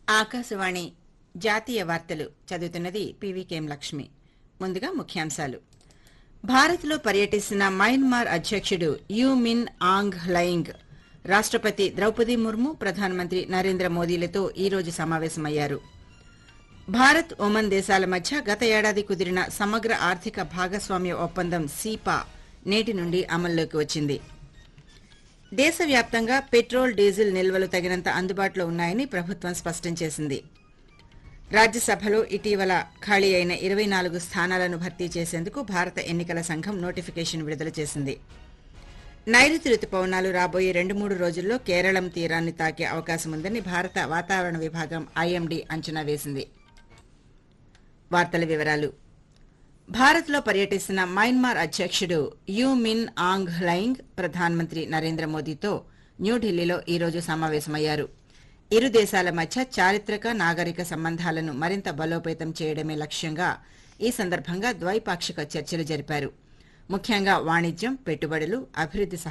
ఆకాశవాణి జాతీయ వార్తలు చదువుతున్నది పీవీకేఎం లక్ష్మి ముందుగా ముఖ్యాంశాలు భారత్లో పర్యటిస్తున్న మయన్మార్ అధ్యక్షుడు యూ మిన్ ఆంగ్ లైంగ్ రాష్టపతి ద్రౌపది ముర్ము ప్రధానమంత్రి నరేంద్ర మోదీలతో ఈ రోజు సమావేశమయ్యారు భారత్ ఒమన్ దేశాల మధ్య గత ఏడాది కుదిరిన సమగ్ర ఆర్థిక భాగస్వామ్య ఒప్పందం సీపా నేటి నుండి అమల్లోకి వచ్చింది దేశవ్యాప్తంగా పెట్రోల్ డీజిల్ నిల్వలు తగినంత అందుబాటులో ఉన్నాయని ప్రభుత్వం స్పష్టం చేసింది రాజ్యసభలో ఇటీవల ఖాళీ అయిన ఇరవై నాలుగు స్థానాలను భర్తీ చేసేందుకు భారత ఎన్నికల సంఘం నోటిఫికేషన్ విడుదల చేసింది నైరుతి రుతుపవనాలు రాబోయే రెండు మూడు రోజుల్లో కేరళం తీరాన్ని తాకే అవకాశం ఉందని భారత వాతావరణ విభాగం ఐఎండీ అంచనా వేసింది వార్తల వివరాలు భారత్లో పర్యటిస్తున్న మయన్మార్ అధ్యక్షుడు యూ మిన్ ఆంగ్ లైంగ్ ప్రధానమంత్రి నరేంద్ర మోదీతో న్యూఢిల్లీలో ఈ రోజు సమావేశమయ్యారు ఇరు దేశాల మధ్య చారిత్రక నాగరిక సంబంధాలను మరింత బలోపేతం చేయడమే లక్ష్యంగా ఈ సందర్భంగా ద్వైపాక్షిక చర్చలు జరిపారు ముఖ్యంగా వాణిజ్యం పెట్టుబడులు అభివృద్ది